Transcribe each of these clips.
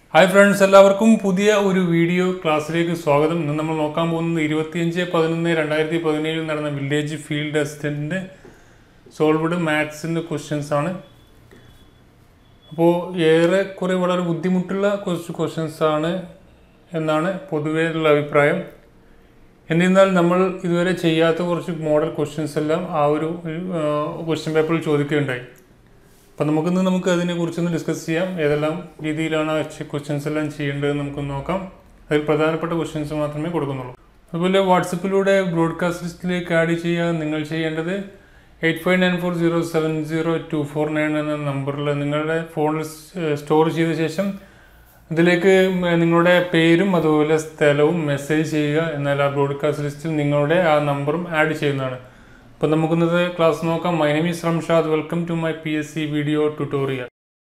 Hi friends എല്ലാവർക്കും പുതിയ ഒരു വീഡിയോ ക്ലാസ്സിലേക്ക് സ്വാഗതം ഇന്ന് നമ്മൾ നോക്കാൻ പോകുന്നത് ഇരുപത്തിയഞ്ച് പതിനൊന്ന് രണ്ടായിരത്തി പതിനേഴിൽ നടന്ന വില്ലേജ് ഫീൽഡ് അസിസ്റ്റൻറ്റിൻ്റെ സോൾവ്ഡ് മാത്സിൻ്റെ ക്വസ്റ്റ്യൻസ് ആണ് അപ്പോൾ ഏറെക്കുറെ വളരെ ബുദ്ധിമുട്ടുള്ള കുറച്ച് ക്വസ്റ്റ്യൻസ് ആണ് എന്നാണ് പൊതുവേ ഉള്ള അഭിപ്രായം എന്നിരുന്നാൽ നമ്മൾ ഇതുവരെ ചെയ്യാത്ത കുറച്ച് മോഡൽ ക്വസ്റ്റ്യൻസ് എല്ലാം ആ ഒരു ക്വസ്റ്റ്യൻ പേപ്പറിൽ ചോദിക്കുകയുണ്ടായി അപ്പം നമുക്കിന്ന് നമുക്ക് അതിനെക്കുറിച്ചൊന്ന് ഡിസ്കസ് ചെയ്യാം ഏതെല്ലാം രീതിയിലാണ് ക്വസ്റ്റ്യൻസ് എല്ലാം ചെയ്യേണ്ടതെന്ന് നമുക്കൊന്ന് നോക്കാം അതിൽ പ്രധാനപ്പെട്ട ക്വസ്റ്റ്യൻസ് മാത്രമേ കൊടുക്കുന്നുള്ളൂ അതുപോലെ വാട്സപ്പിലൂടെ ബ്രോഡ്കാസ്റ്റ് ലിസ്റ്റിലേക്ക് ആഡ് ചെയ്യാൻ നിങ്ങൾ ചെയ്യേണ്ടത് eight five nine four zero seven zero two four nine എന്ന നമ്പറിൽ നിങ്ങളുടെ ഫോണിൽ സ്റ്റോർ ചെയ്ത ശേഷം ഇതിലേക്ക് നിങ്ങളുടെ പേരും അതുപോലെ സ്ഥലവും മെസ്സേജ് ചെയ്യുക എന്നാൽ ആ ബ്രോഡ്കാസ്റ്റ് ലിസ്റ്റിൽ നിങ്ങളുടെ ആ നമ്പറും ആഡ് ചെയ്യുന്നതാണ് അപ്പോൾ നമുക്കിന്നത്തെ ക്ലാസ് നോക്കാം my name is Ramshad welcome to my P S C video tutorial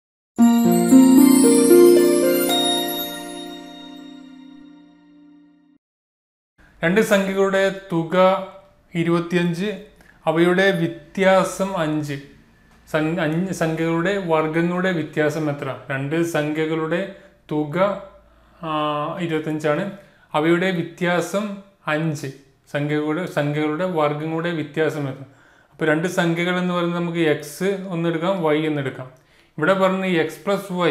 രണ്ട് സംഖ്യകളുടെ തുക ഇരുപത്തിയഞ്ച് അവയുടെ വ്യത്യാസം അഞ്ച് സം- അഞ്ച് സംഖ്യകളുടെ വർഗങ്ങളുടെ വ്യത്യാസം എത്ര രണ്ട് സംഖ്യകളുടെ തുക ആ, ഇരുപത്തഞ്ചാണ് അവയുടെ വ്യത്യാസം അഞ്ച് സംഖ്യകളുടെ സംഖ്യകളുടെ വർഗങ്ങളുടെ വ്യത്യാസം എത്ര അപ്പോൾ രണ്ട് സംഖ്യകൾ എന്ന് പറയുന്നത് നമുക്ക് എക്സ് ഒന്നെടുക്കാം വൈ എന്നെടുക്കാം ഇവിടെ പറഞ്ഞ എക്സ് പ്ലസ് വൈ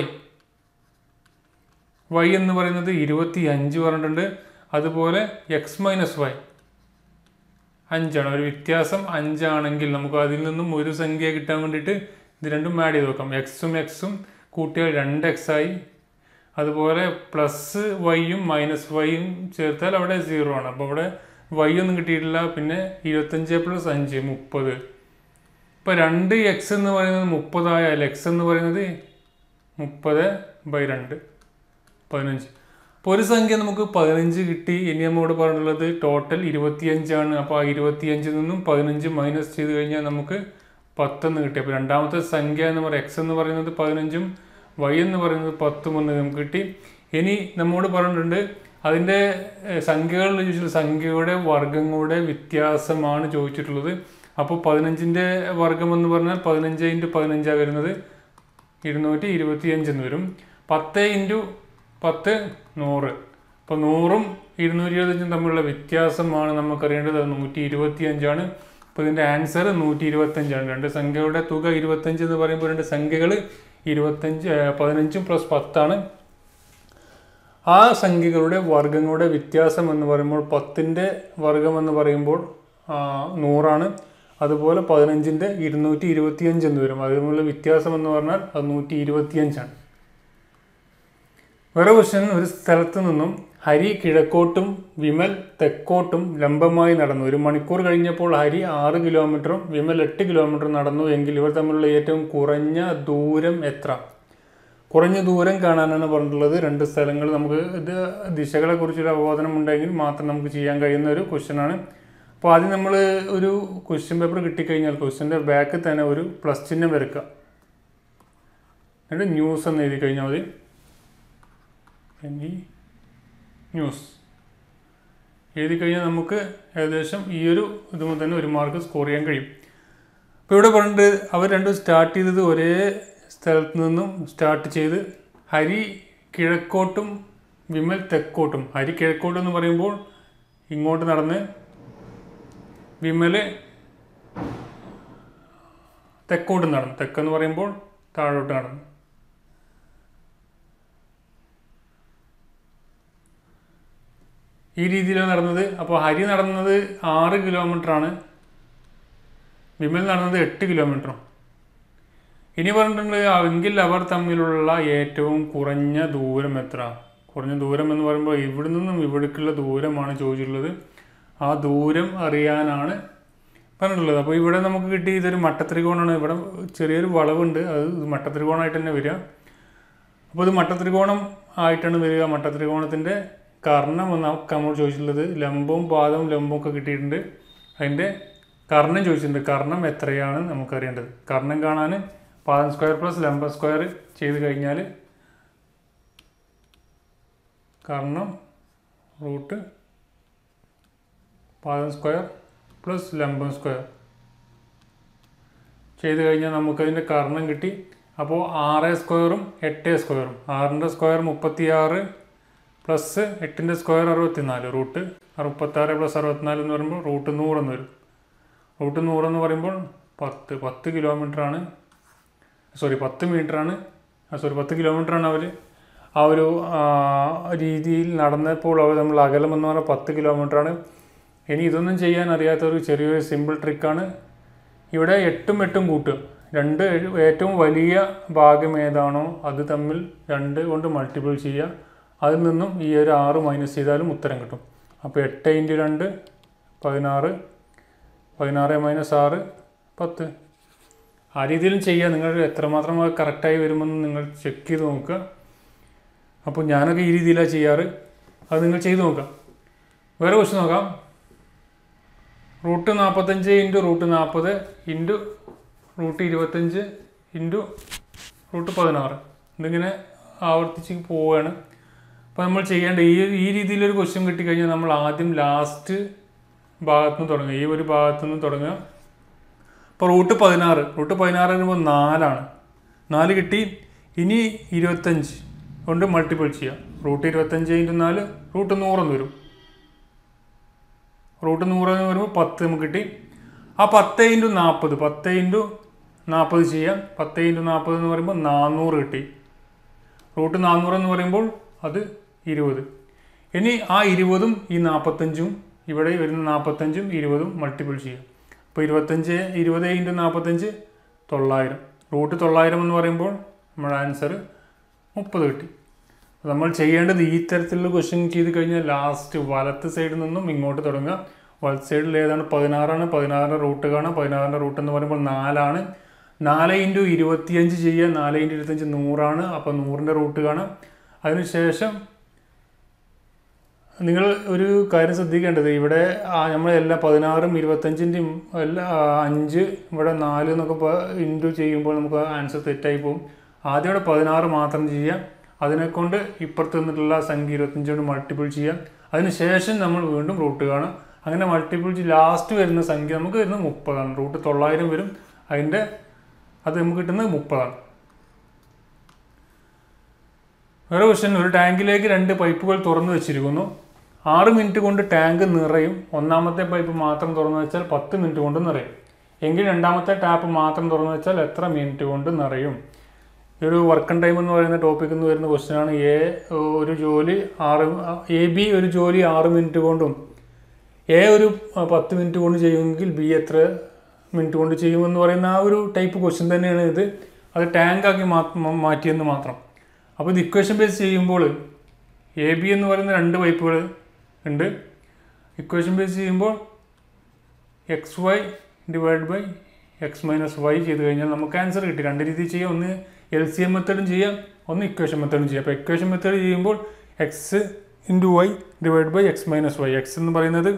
വൈ എന്ന് പറയുന്നത് ഇരുപത്തി അഞ്ച് പറഞ്ഞിട്ടുണ്ട് അതുപോലെ എക്സ് മൈനസ് വൈ അഞ്ചാണ് ഒരു വ്യത്യാസം അഞ്ചാണെങ്കിൽ നമുക്ക് അതിൽ നിന്നും ഒരു സംഖ്യ കിട്ടാൻ വേണ്ടിയിട്ട് ഇത് രണ്ടും ആഡ് ചെയ്ത് നോക്കാം എക്സും എക്സും കൂട്ടിയാൽ രണ്ട് എക്സ് ആയി അതുപോലെ പ്ലസ് വൈയും മൈനസ് വൈയും ചേർത്താൽ അവിടെ സീറോ ആണ് അപ്പോൾ അവിടെ വൈ ഒന്നും കിട്ടിയിട്ടില്ല പിന്നെ ഇരുപത്തഞ്ച് പ്ലസ് അഞ്ച് മുപ്പത് ഇപ്പോൾ രണ്ട് എക്സ് എന്ന് പറയുന്നത് മുപ്പതായാൽ എക്സ് എന്ന് പറയുന്നത് മുപ്പത് ബൈ രണ്ട് പതിനഞ്ച് അപ്പോൾ ഒരു സംഖ്യ നമുക്ക് പതിനഞ്ച് കിട്ടി ഇനി നമ്മോട് പറഞ്ഞുള്ളത് ടോട്ടൽ ഇരുപത്തിയഞ്ചാണ് അപ്പോൾ ആ ഇരുപത്തിയഞ്ചിൽ നിന്നും പതിനഞ്ച് മൈനസ് ചെയ്ത് കഴിഞ്ഞാൽ നമുക്ക് പത്തെന്ന് കിട്ടി അപ്പോൾ രണ്ടാമത്തെ സംഖ്യ എന്ന് പറയുന്നത് എക്സ് എന്ന് പറയുന്നത് പതിനഞ്ചും വൈ എന്ന് പറയുന്നത് പത്തും എന്ന് നമുക്ക് കിട്ടി ഇനി നമ്മോട് പറഞ്ഞിട്ടുണ്ട് അതിൻ്റെ ഏഹ്, സംഖ്യകളിൽ ചോദിച്ചിട്ടുള്ള സംഖ്യയുടെ വർഗങ്ങളുടെ വ്യത്യാസമാണ് ചോദിച്ചിട്ടുള്ളത് അപ്പോൾ പതിനഞ്ചിൻ്റെ വർഗം എന്ന് പറഞ്ഞാൽ പതിനഞ്ച് ഇൻറ്റു പതിനഞ്ചാണ് വരുന്നത് ഇരുന്നൂറ്റി ഇരുപത്തിയഞ്ച് എന്ന് വരും പത്ത് ഇൻറ്റു പത്ത് നൂറ് അപ്പോൾ നൂറും ഇരുന്നൂറ്റി ഇരുപത്തഞ്ചും തമ്മിലുള്ള വ്യത്യാസമാണ് നമുക്കറിയേണ്ടത് അത് നൂറ്റി ഇരുപത്തി അഞ്ചാണ് അപ്പോൾ ഇതിൻ്റെ ആൻസർ നൂറ്റി ഇരുപത്തഞ്ചാണ് രണ്ട് സംഖ്യകളുടെ തുക ഇരുപത്തഞ്ച് എന്ന് പറയുമ്പോൾ രണ്ട് സംഖ്യകൾ ഇരുപത്തഞ്ച് ഏഹ്, പതിനഞ്ചും പ്ലസ് പത്താണ് ആ സംഖ്യകളുടെ വർഗങ്ങളുടെ വ്യത്യാസം എന്ന് പറയുമ്പോൾ പത്തിൻ്റെ വർഗം എന്ന് പറയുമ്പോൾ ആ, നൂറാണ് അതുപോലെ പതിനഞ്ചിൻ്റെ ഇരുന്നൂറ്റി ഇരുപത്തിയഞ്ച് എന്ന് വരും അതിനുള്ള വ്യത്യാസം എന്ന് പറഞ്ഞാൽ അത് നൂറ്റി ഇരുപത്തിയഞ്ചാണ് വേറെ ക്വസ്റ്റ്യൻ ഒരു സ്ഥലത്ത് നിന്നും ഹരി കിഴക്കോട്ടും വിമൽ തെക്കോട്ടും ലംബമായി നടന്നു ഒരു മണിക്കൂർ കഴിഞ്ഞപ്പോൾ ഹരി ആറ് കിലോമീറ്ററും വിമൽ എട്ട് കിലോമീറ്ററും നടന്നു എങ്കിൽ ഇവർ തമ്മിലുള്ള ഏറ്റവും കുറഞ്ഞ ദൂരം എത്ര കുറഞ്ഞ ദൂരം കാണാനാണ് പറഞ്ഞിട്ടുള്ളത് രണ്ട് സ്ഥലങ്ങൾ നമുക്ക് ഇത് ദിശകളെ കുറിച്ചൊരു അവബോധനം ഉണ്ടെങ്കിൽ മാത്രം നമുക്ക് ചെയ്യാൻ കഴിയുന്ന ഒരു ക്വസ്റ്റ്യൻ ആണ് അപ്പോൾ ആദ്യം നമ്മൾ ഒരു ക്വസ്റ്റ്യൻ പേപ്പർ കിട്ടിക്കഴിഞ്ഞാൽ ക്വസ്റ്റ്യൻ്റെ ബാക്കിൽ തന്നെ ഒരു പ്ലസ് ചിഹ്നം വരക്കുക എന്നിട്ട് ന്യൂസ് എന്ന് എഴുതി കഴിഞ്ഞാൽ മതി എനി ന്യൂസ് എഴുതി കഴിഞ്ഞാൽ നമുക്ക് ഏകദേശം ഈ ഒരു ഇതുമ്പോൾ തന്നെ ഒരു മാർക്ക് സ്കോർ ചെയ്യാൻ കഴിയും അപ്പോൾ ഇവിടെ പറഞ്ഞിട്ട് അവർ രണ്ടും സ്റ്റാർട്ട് ചെയ്തത് ഒരേ സ്ഥലത്ത് നിന്നും സ്റ്റാർട്ട് ചെയ്ത് ഹരി കിഴക്കോട്ടും വിമൽ തെക്കോട്ടും ഹരി കിഴക്കോട്ട് എന്ന് പറയുമ്പോൾ ഇങ്ങോട്ട് നടന്ന് വിമല് തെക്കോട്ട് നടന്നു തെക്കെന്ന് പറയുമ്പോൾ താഴോട്ട് നടന്നു ഈ രീതിയിലാണ് നടന്നത് അപ്പോൾ ഹരി നടന്നത് ആറ് കിലോമീറ്റർ ആണ് വിമൽ നടന്നത് എട്ട് കിലോമീറ്ററും ഇനി പറഞ്ഞിട്ടുണ്ട് എങ്കിൽ അവർ തമ്മിലുള്ള ഏറ്റവും കുറഞ്ഞ ദൂരം എത്ര കുറഞ്ഞ ദൂരം എന്ന് പറയുമ്പോൾ ഇവിടെ നിന്നും ഇവിടേക്കുള്ള ദൂരമാണ് ചോദിച്ചിട്ടുള്ളത് ആ ദൂരം അറിയാനാണ് പറഞ്ഞിട്ടുള്ളത് അപ്പോൾ ഇവിടെ നമുക്ക് കിട്ടി ഇതൊരു മട്ടത്രികോണാണ് ഇവിടെ ചെറിയൊരു വളവുണ്ട് അത് മട്ടത്രികോണമായിട്ട് തന്നെ വരിക അപ്പോൾ ഇത് മട്ടത്രികോണം ആയിട്ടാണ് വരിക മട്ടത്രികോണത്തിൻ്റെ കർണം എന്ന് നമ്മൾ ചോദിച്ചിട്ടുള്ളത് ലംബവും പാദവും ലംബവും ഒക്കെ കിട്ടിയിട്ടുണ്ട് അതിൻ്റെ കർണം ചോദിച്ചിട്ടുണ്ട് കർണം എത്രയാണ് നമുക്കറിയേണ്ടത് കർണം കാണാൻ പാദം സ്ക്വയർ പ്ലസ് ലംബ സ്ക്വയർ ചെയ്ത് കഴിഞ്ഞാൽ കർണം റൂട്ട് പാദം സ്ക്വയർ പ്ലസ് ലംബം സ്ക്വയർ ചെയ്ത് കഴിഞ്ഞാൽ നമുക്കതിൻ്റെ കർണം കിട്ടി അപ്പോൾ ആറ് സ്ക്വയറും എട്ട് സ്ക്വയറും ആറിൻ്റെ സ്ക്വയർ മുപ്പത്തിയാറ് പ്ലസ് എട്ടിൻ്റെ സ്ക്വയർ അറുപത്തിനാല് റൂട്ട് മുപ്പത്താറ് പ്ലസ് അറുപത്തിനാല് എന്ന് പറയുമ്പോൾ റൂട്ട് നൂറെന്ന് വരും റൂട്ട് നൂറെന്ന് പറയുമ്പോൾ പത്ത് പത്ത് കിലോമീറ്ററാണ് സോറി പത്ത് മീറ്ററാണ് സോറി പത്ത് കിലോമീറ്ററാണ് അവർ ആ ഒരു ആ, രീതിയിൽ നടന്നപ്പോൾ അവർ നമ്മൾ അകലം എന്ന് പറഞ്ഞാൽ പത്ത് കിലോമീറ്ററാണ് ഇനി ഇതൊന്നും ചെയ്യാൻ അറിയാത്ത ഒരു ചെറിയൊരു സിമ്പിൾ ട്രിക്കാണ് ഇവിടെ എട്ടും എട്ടും കൂട്ടുക രണ്ട് എഴു- ഏറ്റവും വലിയ ഭാഗം ഏതാണോ അത് തമ്മിൽ രണ്ട് കൊണ്ട് മൾട്ടിപ്പിൾ ചെയ്യുക അതിൽ നിന്നും ഈ ഒരു ആറ് മൈനസ് ചെയ്താലും ഉത്തരം കിട്ടും അപ്പോൾ എട്ട് ഇൻറ്റു രണ്ട് പതിനാറ് പതിനാറ് മൈനസ് ആറ് പത്ത് ആ രീതിയിലും ചെയ്യുക നിങ്ങൾ എത്രമാത്രം അത് കറക്റ്റായി വരുമെന്ന് നിങ്ങൾ ചെക്ക് ചെയ്ത് നോക്കുക അപ്പോൾ ഞാനൊക്കെ ഈ രീതിയിലാണ് ചെയ്യാറ് അത് നിങ്ങൾ ചെയ്ത് നോക്കാം വേറെ ക്വസ്റ്റ്യൻ നോക്കാം റൂട്ട് നാൽപ്പത്തഞ്ച് ഇൻറ്റു റൂട്ട് നാൽപ്പത് ഇൻറ്റു റൂട്ട് ഇരുപത്തഞ്ച് ഇൻറ്റു റൂട്ട് പതിനാറ് ഇതിങ്ങനെ ആവർത്തിച്ച് പോവുകയാണ് അപ്പോൾ നമ്മൾ ചെയ്യേണ്ട ഈ ഈ രീതിയിലൊരു ക്വസ്റ്റ്യൻ കിട്ടിക്കഴിഞ്ഞാൽ നമ്മൾ ആദ്യം ലാസ്റ്റ് ഭാഗത്തു നിന്ന് തുടങ്ങുക ഈ ഒരു ഭാഗത്തു നിന്ന് തുടങ്ങുക ഇപ്പോൾ റൂട്ട് പതിനാറ് റൂട്ട് പതിനാറ് വരുമ്പോൾ നാലാണ് നാല് കിട്ടി ഇനി ഇരുപത്തഞ്ച് കൊണ്ട് മൾട്ടിപ്പിൾ ചെയ്യാം റൂട്ട് ഇരുപത്തഞ്ച് ഇൻറ്റു നാല് റൂട്ട് നൂറെന്ന് വരും റൂട്ട് നൂറെന്ന് വരുമ്പോൾ പത്ത് നമുക്ക് കിട്ടി ആ പത്ത് ഇൻറ്റു നാൽപ്പത് പത്ത് ഇൻറ്റു നാൽപ്പത് ചെയ്യാം പത്ത് ഇൻറ്റു നാൽപ്പത് എന്ന് പറയുമ്പോൾ നാനൂറ് കിട്ടി റൂട്ട് നാനൂറ് എന്ന് പറയുമ്പോൾ അത് ഇരുപത് ഇനി ആ ഇരുപതും ഈ നാൽപ്പത്തഞ്ചും ഇവിടെ വരുന്ന നാൽപ്പത്തഞ്ചും ഇരുപതും മൾട്ടിപ്പിൾ ചെയ്യാം അപ്പോൾ ഇരുപത്തഞ്ച് ഇരുപത് ഇൻറ്റു നാൽപ്പത്തഞ്ച് തൊള്ളായിരം റൂട്ട് തൊള്ളായിരം എന്ന് പറയുമ്പോൾ നമ്മുടെ ആൻസർ മുപ്പത് കിട്ടി അപ്പോൾ നമ്മൾ ചെയ്യേണ്ടത് ഈ തരത്തിലുള്ള ക്വസ്റ്റ്യൻ ചെയ്ത് കഴിഞ്ഞാൽ ലാസ്റ്റ് വലത്ത് സൈഡിൽ നിന്നും ഇങ്ങോട്ട് തുടങ്ങുക വലത്ത് സൈഡിൽ ഏതാണ് പതിനാറാണ് പതിനാറിൻ്റെ റൂട്ട് കാണാം പതിനാറിൻ്റെ റൂട്ട് എന്ന് പറയുമ്പോൾ നാലാണ് നാല് ഇൻറ്റു ഇരുപത്തിയഞ്ച് ചെയ്യുക നാല് ഇൻറ്റു ഇരുപത്തഞ്ച് നൂറാണ് അപ്പോൾ നൂറിൻ്റെ റൂട്ട് കാണാം അതിനുശേഷം നിങ്ങൾ ഒരു കാര്യം ശ്രദ്ധിക്കേണ്ടത് ഇവിടെ നമ്മൾ എല്ലാ പതിനാറും ഇരുപത്തഞ്ചിൻ്റെയും എല്ലാ ആ, അഞ്ച് ഇവിടെ നാല് എന്നൊക്കെ ഇൻറ്റു ചെയ്യുമ്പോൾ നമുക്ക് ആൻസർ തെറ്റായി പോകും ആദ്യം ഇവിടെ പതിനാറ് മാത്രം ചെയ്യാം അതിനെക്കൊണ്ട് ഇപ്പുറത്ത് നിന്നിട്ടുള്ള സംഖ്യ ഇരുപത്തഞ്ച് കൊണ്ട് മൾട്ടിപ്പിൾ ചെയ്യാം അതിനുശേഷം നമ്മൾ വീണ്ടും റൂട്ട് കാണാം അങ്ങനെ മൾട്ടിപ്പിൾ ലാസ്റ്റ് വരുന്ന സംഖ്യ നമുക്ക് വരുന്നത് മുപ്പതാണ് റൂട്ട് തൊള്ളായിരം വരും അതിൻ്റെ അത് നമുക്ക് കിട്ടുന്നത് മുപ്പതാണ് വേറെ ക്വസ്റ്റ്യൻ ഒരു ടാങ്കിലേക്ക് രണ്ട് പൈപ്പുകൾ തുറന്നു വെച്ചിരിക്കുന്നു ആറ് മിനിറ്റ് കൊണ്ട് ടാങ്ക് നിറയും ഒന്നാമത്തെ പൈപ്പ് മാത്രം തുറന്നു വെച്ചാൽ പത്ത് മിനിറ്റ് കൊണ്ട് നിറയും എങ്കിൽ രണ്ടാമത്തെ ടാപ്പ് മാത്രം തുറന്നു വെച്ചാൽ എത്ര മിനിറ്റ് കൊണ്ട് നിറയും ഈ ഒരു വർക്കൺ ടൈം എന്ന് പറയുന്ന ടോപ്പിക്കിൽ നിന്ന് വരുന്ന ക്വസ്റ്റ്യൻ ആണ് എ ഒരു ജോലി ആറ് എ ബി ഒരു ജോലി ആറ് മിനിറ്റ് കൊണ്ടും എ ഒരു ആ, പത്ത് മിനിറ്റ് കൊണ്ട് ചെയ്യുമെങ്കിൽ ബി എത്ര മിനിറ്റ് കൊണ്ട് ചെയ്യുമെന്ന് പറയുന്ന ആ ഒരു ടൈപ്പ് ക്വസ്റ്റ്യൻ തന്നെയാണ് ഇത് അത് ടാങ്കാക്കി മാറ്റിയെന്ന് മാത്രം അപ്പോൾ ഇത് ഇക്വേഷൻ ബേസ് ചെയ്യുമ്പോൾ എ ബി എന്ന് പറയുന്ന രണ്ട് പൈപ്പുകൾ ഉണ്ട് ഇക്വേഷൻ ബേസ് ചെയ്യുമ്പോൾ X Y divide by X minus Y ചെയ്ത് കഴിഞ്ഞാൽ നമുക്ക് ആൻസർ കിട്ടി രണ്ട് രീതിയിൽ ചെയ്യാം ഒന്ന് എൽ സി എം മെത്തേഡും ചെയ്യാം ഒന്ന് ഇക്വേഷൻ മെത്തേഡും ചെയ്യാം അപ്പോൾ ഇക്വേഷൻ മെത്തേഡ് ചെയ്യുമ്പോൾ X into Y divide by X minus Y X എന്ന് പറയുന്നത്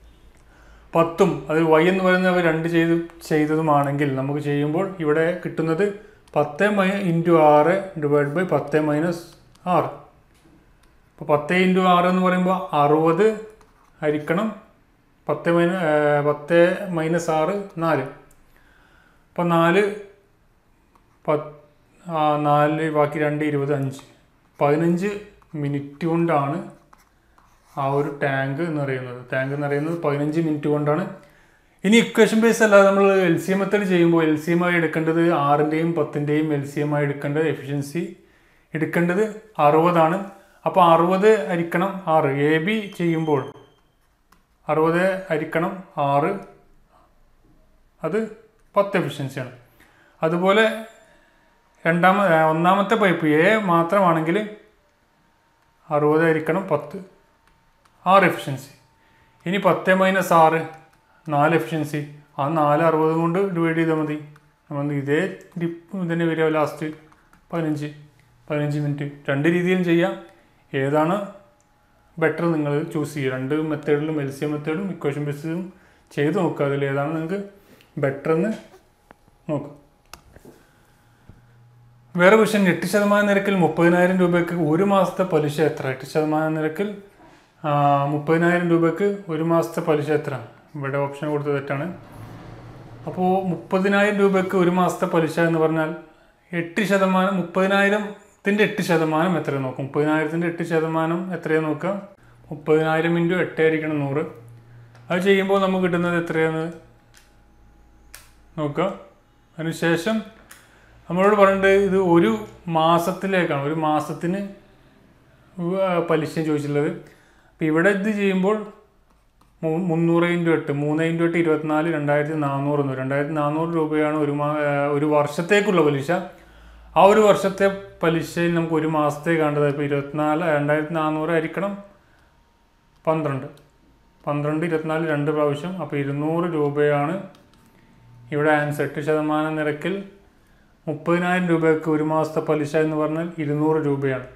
പത്തും അതിൽ വൈ എന്ന് പറയുന്നത് അവർ രണ്ട് ചെയ്ത് ചെയ്തതുമാണെങ്കിൽ നമുക്ക് ചെയ്യുമ്പോൾ ഇവിടെ കിട്ടുന്നത് പത്ത് മൈ ഇൻറ്റു ആറ് ഡിവൈഡ് ബൈ പത്ത് മൈനസ് ആറ് അപ്പോൾ പത്ത് ഇൻറ്റു ആറ് എന്ന് പറയുമ്പോൾ അറുപത് ഹരിക്കണം പത്ത് മൈന പത്ത് മൈനസ് ആറ് നാല് അപ്പോൾ നാല് പത്ത് ആ, നാല് ബാക്കി രണ്ട് ഇരുപത് അഞ്ച് പതിനഞ്ച് മിനിറ്റ് കൊണ്ടാണ് ആ ഒരു ടാങ്ക് എന്ന് പറയുന്നത് ടാങ്ക് എന്ന് പറയുന്നത് പതിനഞ്ച് മിനിറ്റ് കൊണ്ടാണ് ഇനി ഇക്വേഷൻ ബേസ് അല്ലാതെ നമ്മൾ എൽ സി എം മെത്തേഡ് ചെയ്യുമ്പോൾ എൽ സി എം ആയി എടുക്കേണ്ടത് ആറിൻ്റെയും പത്തിൻ്റെയും എൽ സി എം ആയി എടുക്കേണ്ടത് എഫിഷ്യൻസി എടുക്കേണ്ടത് അറുപതാണ് അപ്പോൾ അറുപത് ഹരിക്കണം ആറ് എ ബി ചെയ്യുമ്പോൾ അറുപത് ഹരിക്കണം ആറ് അത് പത്ത് എഫിഷ്യൻസിയാണ് അതുപോലെ രണ്ടാമ ആ, ഒന്നാമത്തെ പൈപ്പ് എ മാത്രമാണെങ്കിൽ അറുപത് ഹരിക്കണം പത്ത് ആറ് എഫിഷ്യൻസി ഇനി പത്ത് മൈനസ് ആറ് നാല് എഫിഷ്യൻസി ആ നാല് അറുപത് കൊണ്ട് ഡിവൈഡ് ചെയ്താൽ മതി നമ്മൾ ഇതേ ഡിപ്പ് തന്നെ വരിക ലാസ്റ്റ് പതിനഞ്ച് പതിനഞ്ച് മിനിറ്റ് രണ്ട് രീതിയിലും ചെയ്യാം ഏതാണ് ബെറ്റർ നിങ്ങൾ ചൂസ് ചെയ്യുക രണ്ട് മെത്തേഡിലും എൽ സി എം മെത്തേഡും ഇക്വേഷൻ ബേസും ചെയ്ത് നോക്കുക അതിൽ ഏതാണ് നിങ്ങൾക്ക് ബെറ്റർ എന്ന് നോക്കുക വേറെ ക്വസ്റ്റ്യൻ എട്ട് ശതമാനം നിരക്കിൽ മുപ്പതിനായിരം രൂപയ്ക്ക് ഒരു മാസത്തെ പലിശ എത്ര എട്ട് ശതമാനം നിരക്കിൽ ആ, മുപ്പതിനായിരം രൂപയ്ക്ക് ഒരു മാസത്തെ പലിശ എത്ര ഇവിടെ ഓപ്ഷൻ കൊടുത്തത് തെറ്റാണ് അപ്പോൾ മുപ്പതിനായിരം രൂപയ്ക്ക് ഒരു മാസത്തെ പലിശ എന്ന് പറഞ്ഞാൽ എട്ട് ശതമാനം മുപ്പതിനായിരത്തിൻ്റെ എട്ട് ശതമാനം എത്രയാണ് നോക്കാം മുപ്പതിനായിരത്തിൻ്റെ എട്ട് ശതമാനം എത്രയാണ് നോക്കാം മുപ്പതിനായിരം ഇൻറ്റു എട്ട് ആയിരിക്കണം നൂറ് അത് ചെയ്യുമ്പോൾ നമുക്ക് കിട്ടുന്നത് എത്രയാണ് നോക്കാം അതിനുശേഷം നമ്മളോട് പറഞ്ഞിട്ട് ഇത് ഒരു മാസത്തിലേക്കാണ് ഒരു മാസത്തിന് ഉവ്വ് പലിശ ചോദിച്ചിട്ടുള്ളത് അപ്പോൾ ഇവിടെ ഇത് ചെയ്യുമ്പോൾ മു- മുന്നൂറ് ഇൻറ്റു എട്ട് മൂന്ന് ഇൻറ്റു എട്ട് ഇരുപത്തിനാല് രണ്ടായിരത്തി നാനൂറ് എന്ന് വരും. രണ്ടായിരത്തി നാനൂറ് രൂപയാണ് ഒരു മാ ഏഹ് ഒരു വർഷത്തേക്കുള്ള പലിശ ആ ഒരു വർഷത്തെ പലിശയിൽ നമുക്ക് ഒരു മാസത്തേക്ക് കണ്ടത് ഇപ്പോൾ ഇരുപത്തിനാല് രണ്ടായിരത്തി നാനൂറ് ആയിരിക്കണം പന്ത്രണ്ട് പന്ത്രണ്ട് ഇരുപത്തിനാല് രണ്ട് പ്രാവശ്യം അപ്പോൾ ഇരുന്നൂറ് രൂപയാണ് ഇവിടെ ആൻസർ എട്ട് ശതമാനം നിരക്കിൽ മുപ്പതിനായിരം രൂപയ്ക്ക് ഒരു മാസത്തെ പലിശ എന്ന് പറഞ്ഞാൽ ഇരുന്നൂറ് രൂപയാണ്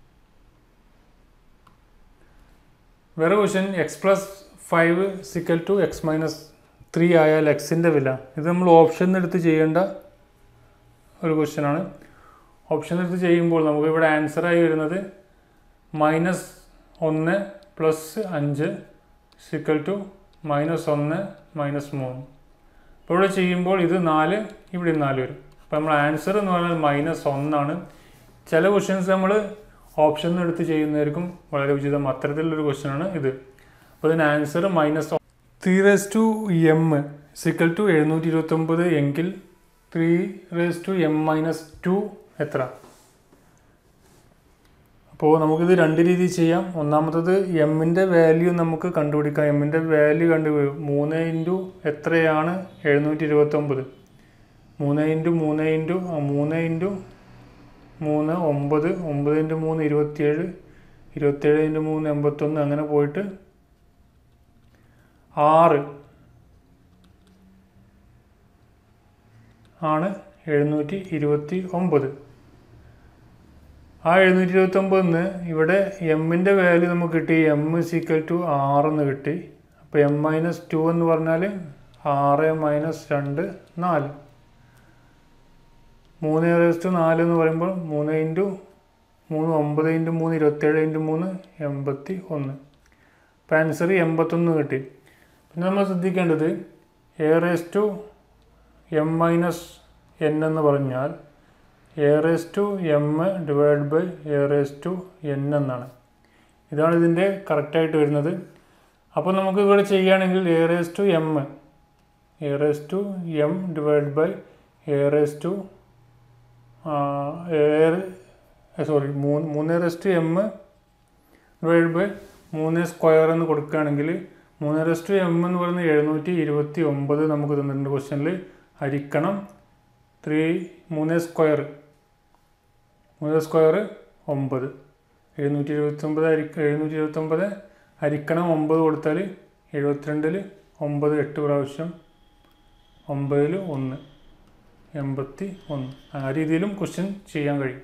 വേറെ question X plus five equal two X minus three ആയാൽ എക്സിൻ്റെ വില ഇത് നമ്മൾ ഓപ്ഷൻ എടുത്ത് ചെയ്യേണ്ട ഒരു ക്വസ്റ്റ്യൻ ആണ് ഓപ്ഷൻ എടുത്ത് ചെയ്യുമ്പോൾ നമുക്ക് ഇവിടെ ആൻസറായി വരുന്നത് മൈനസ് ഒന്ന് പ്ലസ് അഞ്ച് സിക്കൽ ടു മൈനസ് ഒന്ന് മൈനസ് മൂന്ന് അപ്പോൾ ഇവിടെ ചെയ്യുമ്പോൾ ഇത് നാല് ഇവിടെ നാല് വരും അപ്പോൾ നമ്മൾ ആൻസർ എന്ന് പറഞ്ഞാൽ മൈനസ് ഒന്നാണ് ചില ക്വസ്റ്റ്യൻസ് നമ്മൾ ഓപ്ഷൻ എടുത്ത് ചെയ്യുന്നതായിരിക്കും വളരെ ഉചിതം അത്തരത്തിലുള്ളൊരു ക്വസ്റ്റ്യൻ ആണ് ഇത് അപ്പോൾ ഇതിന് answer minus three raise to M equal two എഴുന്നൂറ്റി ഇരുപത്തൊമ്പത് എങ്കിൽ three raise to M minus two എത്ര അപ്പോൾ നമുക്കിത് രണ്ട് രീതിയിൽ ചെയ്യാം ഒന്നാമത്തത് എമ്മിൻ്റെ വാല്യൂ നമുക്ക് കണ്ടുപിടിക്കാം എമ്മിൻ്റെ വാല്യൂ കണ്ടു മൂന്ന് ഇൻറ്റു എത്രയാണ് എഴുന്നൂറ്റി ഇരുപത്തൊമ്പത് മൂന്ന് ഇൻറ്റു മൂന്ന് ഇൻറ്റു മൂന്ന് ഇൻറ്റു മൂന്ന് ഒമ്പത് ഒമ്പത് ഇൻറ്റു മൂന്ന് ഇരുപത്തിയേഴ് ഇരുപത്തേഴ് ഇൻറ്റു മൂന്ന് എൺപത്തൊന്ന് അങ്ങനെ പോയിട്ട് ആറ് ആണ് എഴുന്നൂറ്റി ഇരുപത്തി ഒമ്പത് ആ എഴുന്നൂറ്റി ഇരുപത്തി ഒമ്പതിന് ഇവിടെ എമ്മിൻ്റെ വാല്യൂ നമുക്ക് കിട്ടി എം സീക്വൽ ടു ആറെന്ന് കിട്ടി അപ്പോൾ എം മൈനസ് ടു എന്ന് പറഞ്ഞാൽ ആറ് മൈനസ് രണ്ട് നാല് മൂന്ന് റേസ് ടു നാല് എന്ന് പറയുമ്പോൾ മൂന്ന് ഇൻറ്റു മൂന്ന് ഒമ്പത് ഇൻറ്റു മൂന്ന് ഇരുപത്തേഴ് ഇൻറ്റു മൂന്ന് എൺപത്തി ഒന്ന് അപ്പോൾ ആൻസർ എൺപത്തൊന്ന് കിട്ടി പിന്നെ നമ്മൾ ശ്രദ്ധിക്കേണ്ടത് A raise to M minus N എന്ന് പറഞ്ഞാൽ A raise to M divide by A raise to N എന്നാണ് ഇതാണ് ഇതിൻ്റെ കറക്റ്റായിട്ട് വരുന്നത് അപ്പോൾ നമുക്ക് ഇവിടെ ചെയ്യുകയാണെങ്കിൽ A raise to M A raise to M divide by A raise to sorry മൂന്ന് മൂന്ന് റെസ്റ്റ് എം ഡിവൈഡ് ബൈ മൂന്ന് സ്ക്വയർ എന്ന് കൊടുക്കുകയാണെങ്കിൽ മൂന്ന് റെസ്റ്റ് എം എന്ന് പറയുന്നത് എഴുന്നൂറ്റി ഇരുപത്തി ഒമ്പത് നമുക്ക് തന്നിട്ടുണ്ട് ക്വസ്റ്റ്യനിൽ ഹരിക്കണം ത്രീ മൂന്ന് സ്ക്വയർ മൂന്ന് സ്ക്വയർ ഒമ്പത് എഴുന്നൂറ്റി ഇരുപത്തൊമ്പത് ഹരിക്ക എഴുന്നൂറ്റി ഇരുപത്തൊമ്പത് ഹരിക്കണം ഒമ്പത് കൊടുത്താൽ എഴുപത്തിരണ്ടിൽ ഒമ്പത് എട്ട് പ്രാവശ്യം ഒമ്പതിൽ ഒന്ന് എൺപത്തി ഒന്ന് ആ രീതിയിലും ക്വസ്റ്റ്യൻ ചെയ്യാൻ കഴിയും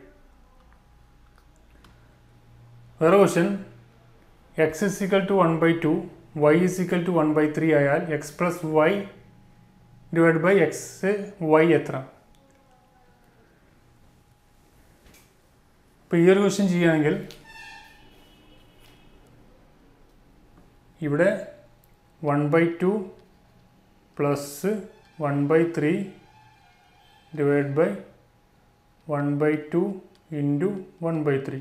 വേറെ question X is equal to one by two Y is equal to one by three ആയാൽ X plus Y divide by X Y എത്ര ഇപ്പോൾ ഈ ഒരു ക്വസ്റ്റ്യൻ ചെയ്യുകയാണെങ്കിൽ ഇവിടെ one by two plus one by three divide by one by two into one by three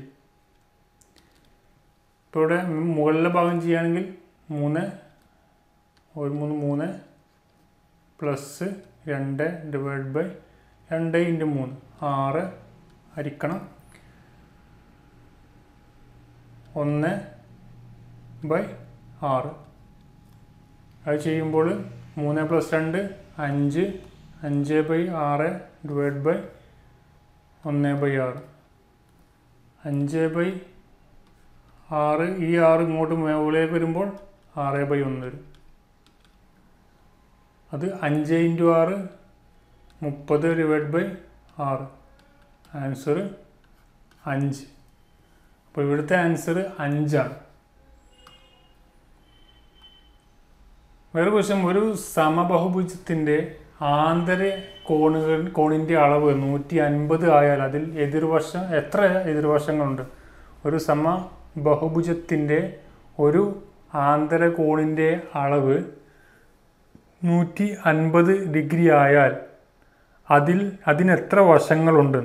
ഇപ്പോൾ ഇവിടെ മുകളിലെ ഭാഗം ചെയ്യുകയാണെങ്കിൽ മൂന്ന് ഒരു മൂന്ന് മൂന്ന് പ്ലസ് രണ്ട് ഡിവൈഡ് ബൈ രണ്ട് ഇൻറ്റു മൂന്ന് ആറ് ഹരിക്കണം ഒന്ന് ബൈ ആറ് അത് ചെയ്യുമ്പോൾ മൂന്ന് പ്ലസ് രണ്ട് അഞ്ച് അഞ്ച് ബൈ ആറ് ഡിവൈഡ് ബൈ ഒന്ന് ബൈ ആറ് അഞ്ച് ബൈ ആറ് ഈ ആറ് ഇങ്ങോട്ട് മുകളിലേക്ക് വരുമ്പോൾ ആറ് ബൈ ഒന്ന് വരും അത് അഞ്ച് ഇൻറ്റു ആറ് മുപ്പത് ഡിവൈഡ് ബൈ ആറ് ആൻസർ അഞ്ച് അപ്പോൾ ഇവിടുത്തെ ആൻസർ അഞ്ചാണ് വേറെ ക്വസ്റ്റ്യൻ ഒരു സമബഹുഭുജത്തിൻ്റെ ആന്തര കോണുകൾ കോണിൻ്റെ അളവ് നൂറ്റി അൻപത് ആയാൽ അതിൽ എതിർവശം എത്ര എതിർവശങ്ങളുണ്ട് ഒരു സമ ബഹുഭുജത്തിൻ്റെ ഒരു ആന്തര കോണിൻ്റെ അളവ് നൂറ്റി അൻപത് ഡിഗ്രി ആയാൽ അതിൽ അതിന് എത്ര വശങ്ങളുണ്ട്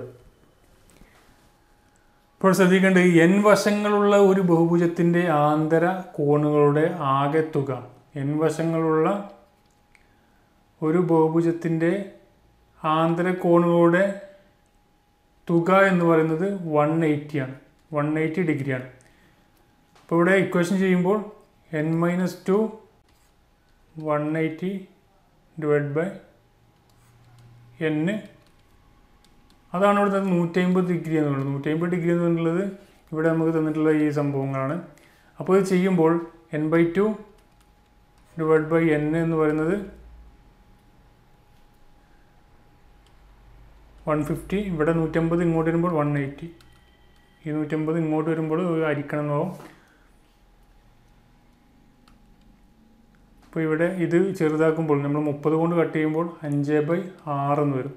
ഇപ്പോൾ ശ്രദ്ധിക്കേണ്ടത് എൻ വശങ്ങളുള്ള ഒരു ബഹുഭുജത്തിൻ്റെ ആന്തര കോണുകളുടെ ആകെത്തുക എൻ വശങ്ങളുള്ള ഒരു ബഹുഭുജത്തിൻ്റെ ആന്തര കോണുകളുടെ തുക എന്ന് പറയുന്നത് വൺ ആണ് വൺ എയ്റ്റി ഡിഗ്രിയാണ് അപ്പോൾ ഇവിടെ ഇക്വേഷൻ ചെയ്യുമ്പോൾ N minus two one eighty divide by എന്ന് അതാണ് ഇവിടെ തന്നത് നൂറ്റമ്പത് ഡിഗ്രി എന്നുള്ളത് നൂറ്റമ്പത് ഡിഗ്രി എന്നുള്ളത് ഇവിടെ നമുക്ക് തന്നിട്ടുള്ള ഈ സംഭവങ്ങളാണ് അപ്പോൾ ഇത് ചെയ്യുമ്പോൾ N by two divide by N എന്ന് പറയുന്നത് വൺ ഫിഫ്റ്റി ഇവിടെ നൂറ്റമ്പത് ഇങ്ങോട്ട് വരുമ്പോൾ വൺ എയ്റ്റി ഈ നൂറ്റമ്പത് ഇങ്ങോട്ട് വരുമ്പോൾ ഒരു അരിക്കണം എന്നാവും അപ്പോൾ ഇവിടെ ഇത് ചെറുതാക്കുമ്പോൾ നമ്മൾ മുപ്പത് കൊണ്ട് കട്ട് ചെയ്യുമ്പോൾ അഞ്ച് ബൈ ആറെന്ന് വരും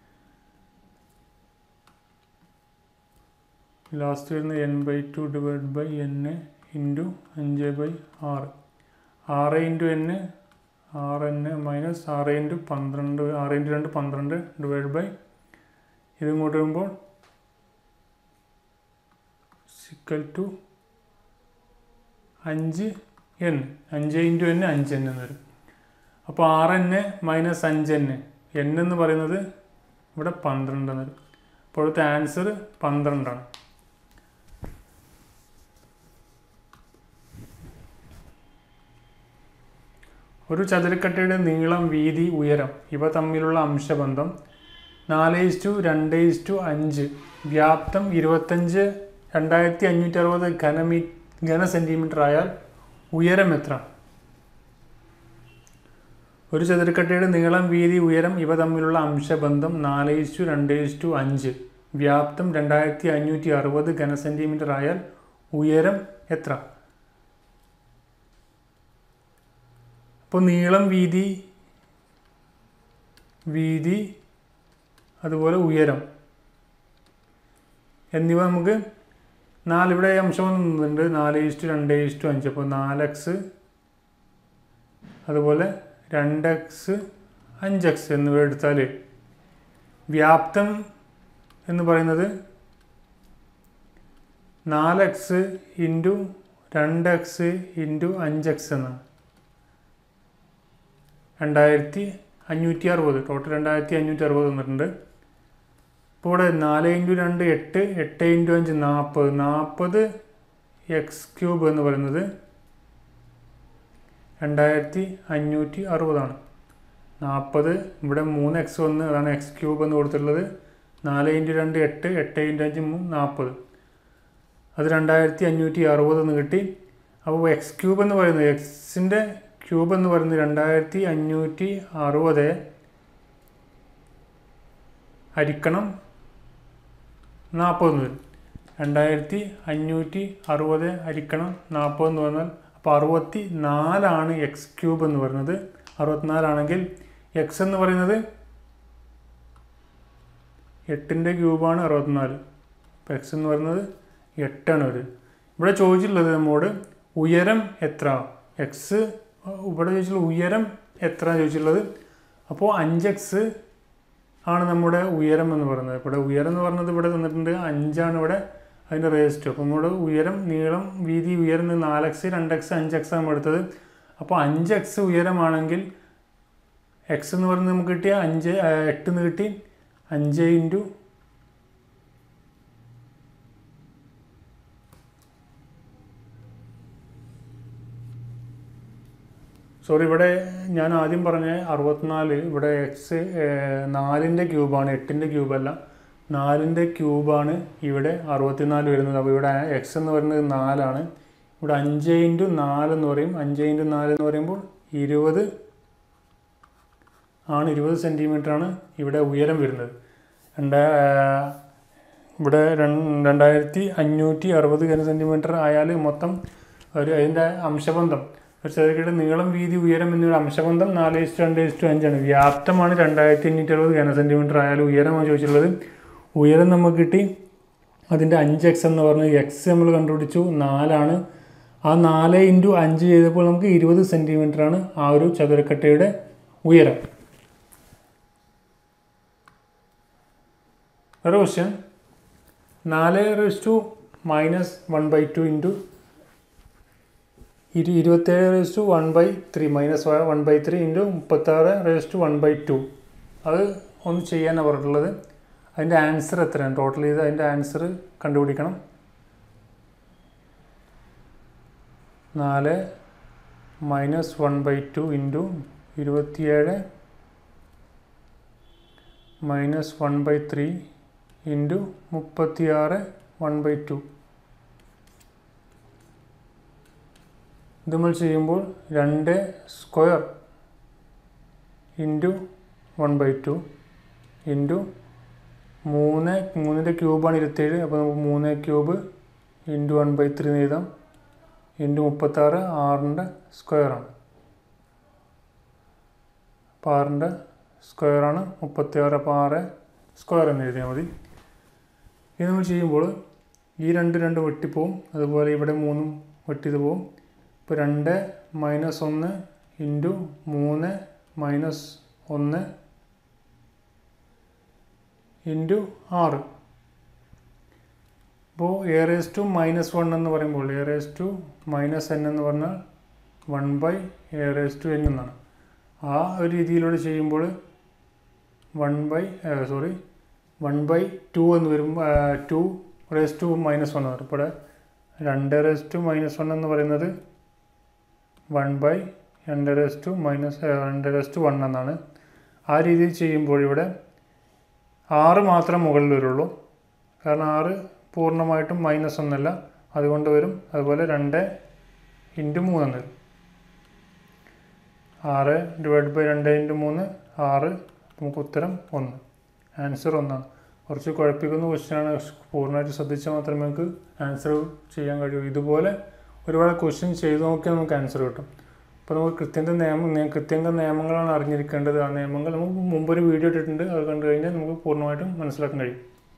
ലാസ്റ്റ് വരുന്ന N by two divide by N into അഞ്ച് ബൈ ആറ് ആറ് ഇൻറ്റു എൻ ആറ് എൻ മൈനസ് ആറ് ഇൻറ്റു പന്ത്രണ്ട് ആറ് ഇൻറ്റു രണ്ട് പന്ത്രണ്ട് ഡിവൈഡ് ബൈ ഇതിങ്ങോട്ട് വരുമ്പോൾ സിക്കൽ ടു അഞ്ച് എൻ അഞ്ച് ഇൻറ്റു എൻ അഞ്ച് എൻ എന്ന് വരും അപ്പോൾ ആറ് എൻ മൈനസ് അഞ്ച് എൻ എൻ എന്ന് പറയുന്നത് ഇവിടെ പന്ത്രണ്ട് എന്ന് വരും ഇപ്പോഴത്തെ ആൻസർ പന്ത്രണ്ടാണ് ഒരു ചതുരക്കട്ടയുടെ നീളം വീതി ഉയരം ഇവ തമ്മിലുള്ള അംശബന്ധം നാല് ഇസ്റ്റു രണ്ട് ഇസ്റ്റു അഞ്ച് വ്യാപ്തം ഇരുപത്തഞ്ച് രണ്ടായിരത്തി അഞ്ഞൂറ്റി അറുപത് ഘനമീ ഘന സെൻറ്റിമീറ്റർ ആയാൽ ഉയരം എത്ര ഒരു ചതുരക്കട്ടയുടെ നീളം വീതി ഉയരം ഇവ തമ്മിലുള്ള അംശബന്ധം നാല് ഇസ്റ്റു രണ്ട് ഇസ്റ്റു അഞ്ച് വ്യാപ്തം രണ്ടായിരത്തി അഞ്ഞൂറ്റി അറുപത് ഘന സെൻറ്റിമീറ്റർ ആയാൽ ഉയരം എത്ര അപ്പോൾ നീളം വീതി വീതി അതുപോലെ ഉയരം എന്നിവ നമുക്ക് നാല് ഇവിടെ അംശം വന്നിട്ടുണ്ട് നാല് ഈസ്റ്റു രണ്ട് ഈസ്റ്റു അഞ്ച് അപ്പോൾ നാല് എക്സ് അതുപോലെ രണ്ട് എക്സ് അഞ്ച് എക്സ് എന്നിവ എടുത്താൽ വ്യാപ്തം എന്ന് പറയുന്നത് നാല് എക്സ് ഇൻറ്റു രണ്ട് എക്സ് ഇൻറ്റു അഞ്ച് എക്സ് എന്നാണ് രണ്ടായിരത്തി അഞ്ഞൂറ്റി അറുപത് ടോട്ടൽ രണ്ടായിരത്തി അഞ്ഞൂറ്റി അറുപത് വന്നിട്ടുണ്ട് ഇപ്പോൾ ഇവിടെ നാല് ഇൻറ്റു രണ്ട് എട്ട് എട്ട് ഇൻറ്റു അഞ്ച് നാൽപ്പത് നാൽപ്പത് എക്സ് ക്യൂബ് എന്ന് പറയുന്നത് രണ്ടായിരത്തി അഞ്ഞൂറ്റി അറുപതാണ് നാൽപ്പത് ഇവിടെ മൂന്ന് എക്സ് വന്ന് അതാണ് എക്സ് ക്യൂബ് എന്ന് കൊടുത്തിട്ടുള്ളത് നാല് ഇൻറ്റു രണ്ട് എട്ട് എട്ട് ഇൻറ്റു അഞ്ച് മൂന്ന് നാൽപ്പത് അത് രണ്ടായിരത്തി അഞ്ഞൂറ്റി അറുപത് എന്ന് കിട്ടി അപ്പോൾ എക്സ് ക്യൂബ് എന്ന് പറയുന്നത് എക്സിൻ്റെ ക്യൂബ് എന്ന് പറയുന്നത് രണ്ടായിരത്തി അഞ്ഞൂറ്റി അറുപത് ഹരിക്കണം നാൽപ്പത് എന്ന് വരും രണ്ടായിരത്തി അഞ്ഞൂറ്റി അറുപത് ഹരിക്കണം നാൽപ്പത് എന്ന് പറഞ്ഞാൽ അപ്പോൾ അറുപത്തി നാലാണ് എക്സ് ക്യൂബ് എന്ന് പറയുന്നത് അറുപത്തിനാലാണെങ്കിൽ എക്സ് എന്ന് പറയുന്നത് എട്ടിൻ്റെ ക്യൂബാണ് അറുപത്തിനാല് അപ്പോൾ എക്സ് എന്ന് പറയുന്നത് എട്ടാണ് ഒരു ഇവിടെ ചോദിച്ചിട്ടുള്ളത് നമ്മോട് ഉയരം എത്ര എക്സ് ഇവിടെ ചോദിച്ചിട്ടുള്ള ഉയരം എത്ര ചോദിച്ചിട്ടുള്ളത് അപ്പോൾ അഞ്ച് എക്സ് ആണ് നമ്മുടെ ഉയരം എന്ന് പറയുന്നത് ഇവിടെ ഉയരം എന്ന് പറഞ്ഞത് ഇവിടെ തന്നിട്ടുണ്ട് അഞ്ചാണ് ഇവിടെ അതിൻ്റെ റേസ്റ്റ് അപ്പോൾ നമ്മുടെ ഉയരം നീളം വീതി ഉയരം നാല് എക്സ് രണ്ട് എക്സ് അഞ്ച് എക്സ് ആണ് എടുത്തത് അപ്പോൾ അഞ്ച് എക്സ് ഉയരമാണെങ്കിൽ എക്സ് എന്ന് പറയുന്നത് നമുക്ക് കിട്ടിയ അഞ്ച് എട്ട് എന്ന് കിട്ടി അഞ്ച് ഇൻറ്റു സോറി ഇവിടെ ഞാൻ ആദ്യം പറഞ്ഞ അറുപത്തിനാല് ഇവിടെ എക്സ് നാലിൻ്റെ ക്യൂബാണ് എട്ടിൻ്റെ ക്യൂബല്ല നാലിൻ്റെ ക്യൂബാണ് ഇവിടെ അറുപത്തിനാല് വരുന്നത് അപ്പോൾ ഇവിടെ എക്സ് എന്ന് പറയുന്നത് നാലാണ് ഇവിടെ അഞ്ച് ഇൻറ്റു നാല് എന്ന് പറയും അഞ്ച് ഇൻറ്റു നാല് എന്ന് പറയുമ്പോൾ ഇരുപത് ആണ് ഇരുപത് ആണ് ഇവിടെ ഉയരം വരുന്നത് രണ്ട് ഇവിടെ രണ്ടായിരത്തി അഞ്ഞൂറ്റി അറുപത് ഘന സെൻറ്റിമീറ്റർ ആയാൽ മൊത്തം ഒരു അതിൻ്റെ അംശബന്ധം ഒരു ചെറുകിട നീളം വീതി ഉയരം എന്നിവയുടെ അംശബന്ധം നാല് ഇസ്റ്റു രണ്ട് ഇസ്റ്റു അഞ്ചാണ് വ്യാപ്തമാണ് രണ്ടായിരത്തി അഞ്ഞൂറ്റി അറുപത് ഘന സെൻറ്റിമീറ്റർ ആയാലും ഉയരമാണ് ചോദിച്ചിട്ടുള്ളത് ഉയരം നമുക്ക് കിട്ടി അതിൻ്റെ അഞ്ച് എക്സ് എന്ന് പറഞ്ഞ് എക്സ് നമ്മൾ കണ്ടുപിടിച്ചു നാലാണ് ആ നാല് ഇൻറ്റു അഞ്ച് ചെയ്തപ്പോൾ നമുക്ക് ഇരുപത് സെൻറ്റിമീറ്ററാണ് ആ ഒരു ചതുരക്കട്ടയുടെ ഉയരം വേറെ ക്വസ്റ്റ്യൻ നാല് raise to minus one by two into ഇരു ഇരുപത്തേഴ് raise to one by three minus one by three into മുപ്പത്താറ് raise to one by two അത് ഒന്ന് ചെയ്യാനാണ് പറഞ്ഞിട്ടുള്ളത് അതിൻ്റെ ആൻസർ എത്രയാണ് ടോട്ടൽ ചെയ്ത് അതിൻ്റെ ആൻസർ കണ്ടുപിടിക്കണം നാല് minus one by two into ഇരുപത്തിയേഴ് minus one by three into മുപ്പത്തിയാറ് വൺ ബൈ ടു ഇത് നമ്മൾ ചെയ്യുമ്പോൾ രണ്ട് square into one by two into മൂന്ന് മൂന്നിൻ്റെ ക്യൂബാണ് ഇരുപത്തേഴ് അപ്പോൾ നമുക്ക് മൂന്ന് cube into one by three എഴുതാം ഇൻറ്റു മുപ്പത്താറ് ആറിൻ്റെ സ്ക്വയറാണ് അപ്പോൾ ആറിൻ്റെ സ്ക്വയറാണ് മുപ്പത്തിയാറ് അപ്പോൾ ആറ് സ്ക്വയർ എന്ന് എഴുതിയാൽ മതി ഇത് നമ്മൾ ചെയ്യുമ്പോൾ ഈ രണ്ട് രണ്ട് വെട്ടിപ്പോവും അതുപോലെ ഇവിടെ മൂന്നും വെട്ടിയത് പോവും ഇപ്പോൾ രണ്ട് മൈനസ് ഒന്ന് ഇൻറ്റു മൂന്ന് മൈനസ് ഒന്ന് ഇൻറ്റു ആറ് അപ്പോൾ A raise to minus one എന്ന് പറയുമ്പോൾ A raise to minus N എന്ന് പറഞ്ഞാൽ one by A raise to N എന്നാണ് ആ ഒരു രീതിയിലൂടെ ചെയ്യുമ്പോൾ one by sorry one by two എന്ന് വരും two raise to minus one എന്ന് പറയും ഇവിടെ രണ്ട് റേസ് ടു മൈനസ് വൺ എന്ന് പറയുന്നത് വൺ ബൈ രണ്ട് റേസ് ടു മൈനസ് രണ്ട് റേസ് ടു വൺ എന്നാണ് ആ രീതിയിൽ ചെയ്യുമ്പോൾ ഇവിടെ ആറ് മാത്രം മുകളിൽ വരുള്ളൂ കാരണം ആറ് പൂർണ്ണമായിട്ടും മൈനസ് ഒന്നല്ല അതുകൊണ്ട് വരും അതുപോലെ രണ്ട് ഇൻറ്റു മൂന്നെന്ന് വരും ആറ് ഡിവൈഡ് ബൈ രണ്ട് ഇൻറ്റു മൂന്ന് ആറ് നമുക്ക് ഉത്തരം ഒന്ന് ആൻസർ ഒന്നാണ് കുറച്ച് കുഴപ്പിക്കുന്ന ക്വസ്റ്റ്യനാണ് പൂർണ്ണമായിട്ട് ശ്രദ്ധിച്ചാൽ മാത്രമേ നമുക്ക് ആൻസർ ചെയ്യാൻ കഴിയൂ ഇതുപോലെ ഒരുപാട് ക്വസ്റ്റ്യൻ ചെയ്ത് നോക്കിയാൽ നമുക്ക് ആൻസർ കിട്ടും അപ്പോൾ നമുക്ക് കൃത്യൻ്റെ നിയമം നേ- കൃത്യൻ്റെ നിയമങ്ങളാണ് അറിഞ്ഞിരിക്കേണ്ടത് ആ നിയമങ്ങൾ നമുക്ക് മുമ്പൊരു വീഡിയോ ഇട്ടിട്ടുണ്ട് അത് കണ്ടു കഴിഞ്ഞാൽ നമുക്ക് പൂർണ്ണമായിട്ടും മനസ്സിലാക്കാൻ കഴിയും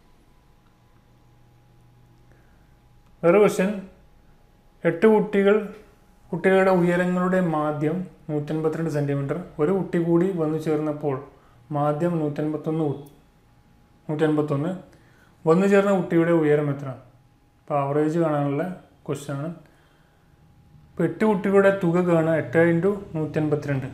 വേറെ ക്വസ്റ്റ്യൻ എട്ട് കുട്ടികൾ കുട്ടികളുടെ ഉയരങ്ങളുടെ മാധ്യം നൂറ്റൻപത്തിരണ്ട് സെൻറ്റിമീറ്റർ ഒരു കുട്ടി കൂടി വന്നു ചേർന്നപ്പോൾ മാധ്യം നൂറ്റൻപത്തൊന്ന് കു- നൂറ്റൻപത്തൊന്ന് വന്നു ചേർന്ന കുട്ടിയുടെ ഉയരം എത്ര അപ്പോൾ ആവറേജ് കാണാനുള്ള ക്വസ്റ്റ്യൻ ആണ് ഇപ്പോൾ എട്ട് കുട്ടികളുടെ തുക കാണാൻ എട്ട് ഇൻറ്റു നൂറ്റൻപത്തിരണ്ട്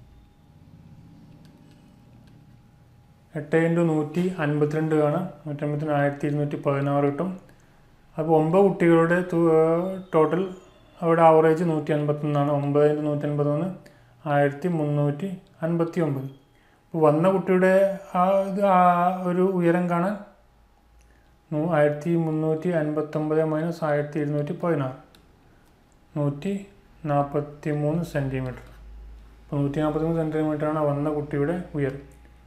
എട്ട് ഇൻറ്റു നൂറ്റി അൻപത്തിരണ്ട് കാണാം നൂറ്റമ്പത്തിരണ്ട് ആയിരത്തി ഇരുന്നൂറ്റി പതിനാറ് കിട്ടും അപ്പോൾ ഒമ്പത് കുട്ടികളുടെ ടോട്ടൽ അവിടെ ആവറേജ് നൂറ്റി അൻപത്തൊന്നാണ് ഒമ്പത് ഇൻറ്റു നൂറ്റി അൻപത്തൊന്ന് ആയിരത്തി മുന്നൂറ്റി അൻപത്തി ഒമ്പത് ഇപ്പോൾ വന്ന കുട്ടിയുടെ ആ ഇത് ആ ഒരു ഉയരം കാണാൻ നൂ- ആയിരത്തി മുന്നൂറ്റി അൻപത്തൊമ്പത് മൈനസ് ആയിരത്തി ഇരുന്നൂറ്റി പതിനാറ് നൂറ്റി നാൽപ്പത്തി മൂന്ന് സെൻറ്റിമീറ്റർ അപ്പോൾ നൂറ്റി നാൽപ്പത്തി മൂന്ന് സെൻറ്റിമീറ്ററാണ് വന്ന കുട്ടിയുടെ ഉയരം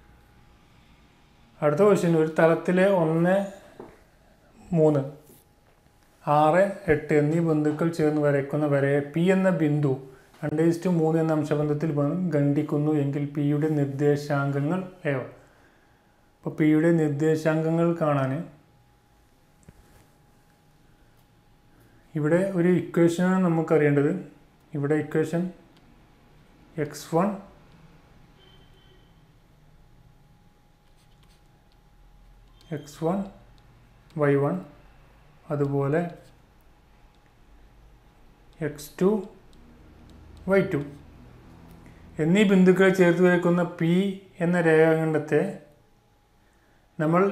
അടുത്ത ക്വസ്റ്റ്യൻ ഒരു തലത്തിലെ ഒന്ന് മൂന്ന് ആറ് എട്ട് എന്നീ ബന്ധുക്കൾ ചേർന്ന് വരയ്ക്കുന്ന വരയെ പി എന്ന ബിന്ദു രണ്ട് ഇസ്റ്റു മൂന്ന് എന്ന അംശബന്ധത്തിൽ ബ- ഖണ്ഡിക്കുന്നു എങ്കിൽ പിയുടെ നിർദ്ദേശാങ്കങ്ങൾ ഏവ അപ്പോൾ പിയുടെ നിർദ്ദേശാങ്കങ്ങൾ കാണാൻ ഇവിടെ ഒരു ഇക്വേഷനാണ് നമുക്കറിയേണ്ടത് ഇവിടെ equation X one X one Y one അതുപോലെ എക്സ് ടു വൈ ടു എന്നീ ബിന്ദുക്കളെ ചേർത്ത് വയ്ക്കുന്ന പി എന്ന രേഖാഖണ്ഡത്തെ നമ്മൾ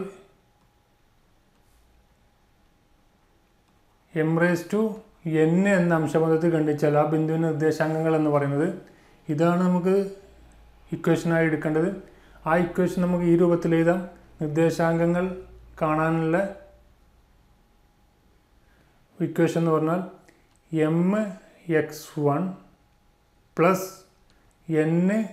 എം റേസ് ടു എൻ എന്ന അംശബന്ധത്തിൽ കണ്ടിച്ചാൽ ആ ബിന്ദുവിൻ്റെ നിർദ്ദേശാങ്കങ്ങൾ എന്ന് പറയുന്നത് ഇതാണ് നമുക്ക് ഇക്വേഷനായി എടുക്കേണ്ടത് ആ ഇക്വേഷൻ നമുക്ക് ഈ രൂപത്തിൽ എഴുതാം നിർദ്ദേശാങ്കങ്ങൾ കാണാനുള്ള ഇക്വേഷൻ എന്ന് പറഞ്ഞാൽ M X one plus N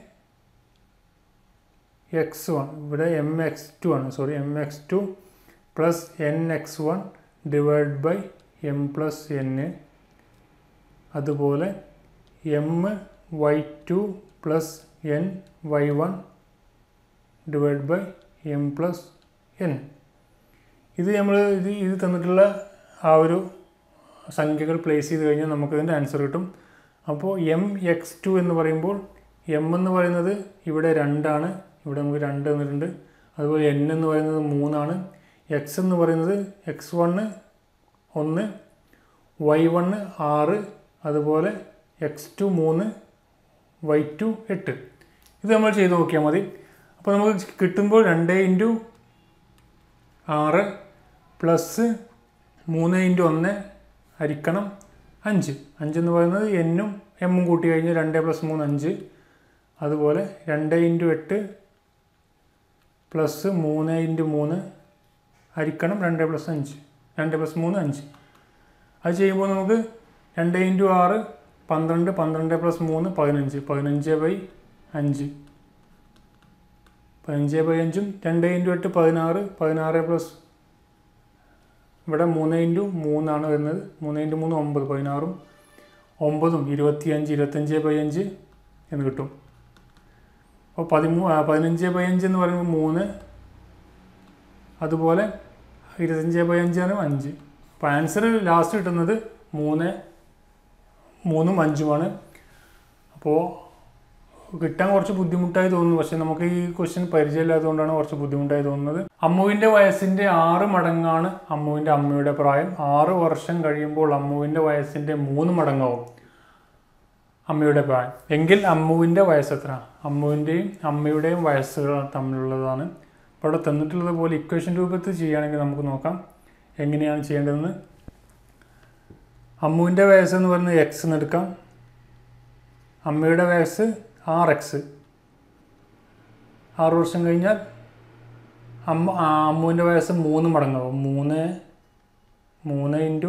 X one ഇവിടെ എം എക്സ് ടു ആണ് sorry M X two plus N X one divide by M plus N അതുപോലെ M Y two plus N Y one divide by M plus N ഇത് നമ്മൾ ഇത് ഇത് തന്നിട്ടുള്ള ആ ഒരു സംഖ്യകൾ പ്ലേസ് ചെയ്ത് കഴിഞ്ഞാൽ നമുക്കതിൻ്റെ ആൻസർ കിട്ടും അപ്പോൾ എം എക്സ് ടു എന്ന് പറയുമ്പോൾ എം എന്ന് പറയുന്നത് ഇവിടെ രണ്ടാണ് ഇവിടെ നമുക്ക് രണ്ട് തന്നിട്ടുണ്ട് അതുപോലെ എൻ എന്ന് പറയുന്നത് മൂന്നാണ് എക്സ് എന്ന് പറയുന്നത് എക്സ് വണ്ണ് ഒന്ന് വൈ വണ്ണ് ആറ് അതുപോലെ എക്സ് ടു മൂന്ന് വൈ ടു എട്ട് ഇത് നമ്മൾ ചെയ്ത് നോക്കിയാൽ മതി അപ്പോൾ നമുക്ക് കിട്ടുമ്പോൾ രണ്ട് ഇൻറ്റു ആറ് പ്ലസ് മൂന്ന് ഇൻറ്റു ഒന്ന് ഹരിക്കണം അഞ്ച് അഞ്ചെന്ന് പറയുന്നത് എന്നും എമ്മും കൂട്ടി കഴിഞ്ഞ് രണ്ട് പ്ലസ് മൂന്ന് അഞ്ച് അതുപോലെ രണ്ട് ഇൻറ്റു എട്ട് പ്ലസ് മൂന്ന് ഇൻറ്റു മൂന്ന് ഹരിക്കണം രണ്ട് പ്ലസ് അഞ്ച് രണ്ട് പ്ലസ് മൂന്ന് അഞ്ച് അത് ചെയ്യുമ്പോൾ നമുക്ക് രണ്ട് ഇൻറ്റു ആറ് പന്ത്രണ്ട് പന്ത്രണ്ട് പ്ലസ് മൂന്ന് പതിനഞ്ച് പതിനഞ്ച് ബൈ അഞ്ച് പതിനഞ്ച് ബൈ അഞ്ചും രണ്ട് ഇൻറ്റു എട്ട് പതിനാറ് പതിനാറ് പ്ലസ് ഇവിടെ മൂന്ന് ഇൻറ്റു മൂന്നാണ് വരുന്നത് മൂന്ന് ഇൻറ്റു മൂന്ന് ഒമ്പത് പതിനാറും ഒമ്പതും ഇരുപത്തിയഞ്ച് ഇരുപത്തഞ്ച് ബൈ അഞ്ച് എന്ന് കിട്ടും അപ്പോൾ പതിമൂ ആ, പതിനഞ്ച് ബൈ അഞ്ച് എന്ന് പറയുമ്പോൾ മൂന്ന് അതുപോലെ ഇരുപത്തഞ്ച് ബൈ അഞ്ചാണ് അഞ്ച് അപ്പോൾ ആൻസർ ലാസ്റ്റ് കിട്ടുന്നത് മൂന്ന് മൂന്നും അഞ്ചുമാണ് അപ്പോൾ കിട്ടാൻ കുറച്ച് ബുദ്ധിമുട്ടായി തോന്നുന്നു പക്ഷെ നമുക്ക് ഈ ക്വസ്റ്റ്യൻ പരിചയമില്ലാത്തതുകൊണ്ടാണ് കുറച്ച് ബുദ്ധിമുട്ടായി തോന്നുന്നത് അമ്മുവിൻ്റെ വയസ്സിൻ്റെ ആറ് മടങ്ങാണ് അമ്മുവിൻ്റെ അമ്മയുടെ പ്രായം ആറ് വർഷം കഴിയുമ്പോൾ അമ്മുവിൻ്റെ വയസ്സിൻ്റെ മൂന്ന് മടങ്ങാവും അമ്മയുടെ പ്രായം എങ്കിൽ അമ്മുവിൻ്റെ വയസ്സ് എത്ര അമ്മുവിൻ്റെയും അമ്മയുടെയും വയസ്സുകൾ തമ്മിലുള്ളതാണ് അപ്പോൾ അവിടെ തന്നിട്ടുള്ളത് പോലെ ഇക്വേഷൻ രൂപത്തിൽ ചെയ്യുകയാണെങ്കിൽ നമുക്ക് നോക്കാം എങ്ങനെയാണ് ചെയ്യേണ്ടതെന്ന് അമ്മുവിൻ്റെ വയസ്സ് എന്ന് പറയുന്നത് എക്സ് എന്ന് എടുക്കാം അമ്മയുടെ വയസ്സ് ആറ് എക്സ് ആറ് വർഷം കഴിഞ്ഞാൽ അമ്മ ആ, അമ്മുവിൻ്റെ വയസ്സ് മൂന്ന് മടങ്ങാവും മൂന്ന് മൂന്ന് ഇൻറ്റു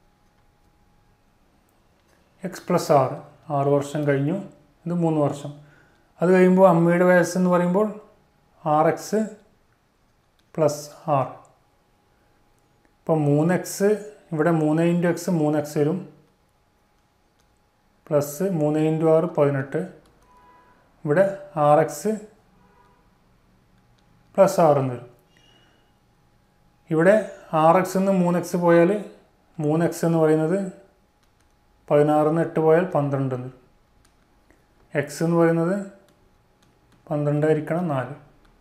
എക്സ് പ്ലസ് ആറ് ആറ് വർഷം കഴിഞ്ഞു ഇത് മൂന്ന് വർഷം അത് കഴിയുമ്പോൾ അമ്മയുടെ വയസ്സ് എന്ന് പറയുമ്പോൾ ആറ് എക്സ് പ്ലസ് ആറ് ഇപ്പോൾ മൂന്ന് എക്സ് ഇവിടെ മൂന്ന് ഇൻറ്റു എക്സ് മൂന്ന് എക്സ് വരും പ്ലസ് മൂന്ന് ഇൻറ്റു ആറ് പതിനെട്ട് ഇവിടെ ആറ് എക്സ് പ്ലസ് ആറ് എന്ന് വരും ഇവിടെ ആറ് എക്സ് നിന്ന് മൂന്ന് എക്സ് പോയാൽ മൂന്ന് എക്സ് എന്ന് പറയുന്നത് പതിനാറിൽ നിന്ന് എട്ട് പോയാൽ പന്ത്രണ്ട് എന്ന് വരും എക്സ് എന്ന് പറയുന്നത് പന്ത്രണ്ടായിരിക്കണം നാല്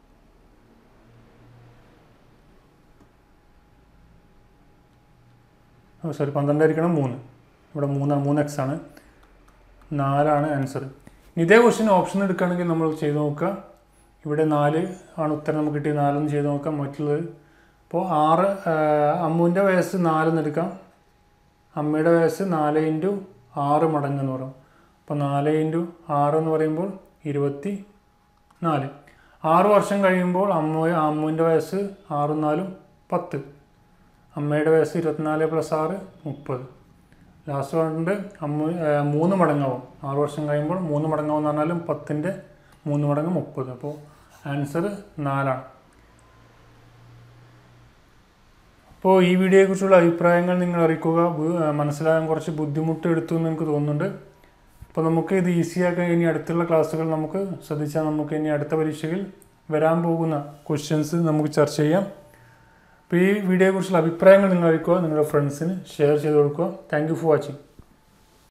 സോറി പന്ത്രണ്ടായിരിക്കണം മൂന്ന് ഇവിടെ മൂന്നാണ് മൂന്ന് എക്സ് ആണ് നാലാണ് ആൻസർ ഇതേ ക്വസ്റ്റ്യൻ ഓപ്ഷൻ എടുക്കുകയാണെങ്കിൽ നമ്മൾ ചെയ്ത് നോക്കുക ഇവിടെ നാല് ആണ് ഉത്തരം നമുക്ക് കിട്ടിയത് നാലെന്ന് ചെയ്ത് നോക്കാം മറ്റുള്ളത് അപ്പോൾ ആറ് അമ്മുവിൻ്റെ വയസ്സ് നാലെന്ന് എടുക്കാം അമ്മയുടെ വയസ്സ് നാല് ഇൻറ്റു ആറ് മടങ്ങ് എന്ന് പറയും അപ്പോൾ നാല് ഇൻറ്റു ആറ് എന്ന് പറയുമ്പോൾ ഇരുപത്തി നാല് ആറ് വർഷം കഴിയുമ്പോൾ അമ്മ അമ്മുവിൻ്റെ വയസ്സ് ആറും നാലും പത്ത് അമ്മയുടെ വയസ്സ് ഇരുപത്തിനാല് പ്ലസ് ആറ് മുപ്പത് ലാസ്റ്റ് പറഞ്ഞിട്ട് അമ്മ ആ, മൂന്ന് മടങ്ങാവും ആറ് വർഷം കഴിയുമ്പോൾ മൂന്ന് മടങ്ങാവും എന്ന് പറഞ്ഞാലും പത്തിൻ്റെ മൂന്ന് മടങ്ങ് മുപ്പത് അപ്പോൾ ആൻസർ നാലാണ് അപ്പോൾ ഈ വീഡിയോയെക്കുറിച്ചുള്ള അഭിപ്രായങ്ങൾ നിങ്ങൾ അറിയിക്കുക ബു- ആ, മനസ്സിലാകാൻ കുറച്ച് ബുദ്ധിമുട്ട് എടുത്തു എന്ന് എനിക്ക് തോന്നുന്നുണ്ട് അപ്പോൾ നമുക്ക് ഇത് ഈസിയാക്കാൻ ഇനി അടുത്തുള്ള ക്ലാസ്സുകൾ നമുക്ക് ശ്രദ്ധിച്ചാൽ നമുക്ക് ഇനി അടുത്ത പരീക്ഷയിൽ വരാൻ പോകുന്ന ക്വസ്റ്റ്യൻസ് നമുക്ക് ചർച്ച ചെയ്യാം അപ്പോൾ ഈ വീഡിയോയെക്കുറിച്ചുള്ള അഭിപ്രായങ്ങൾ നിങ്ങൾ അറിയിക്കുക നിങ്ങളുടെ ഫ്രണ്ട്സിന് ഷെയർ ചെയ്ത് കൊടുക്കുക താങ്ക് യു ഫോർ വാച്ചിങ്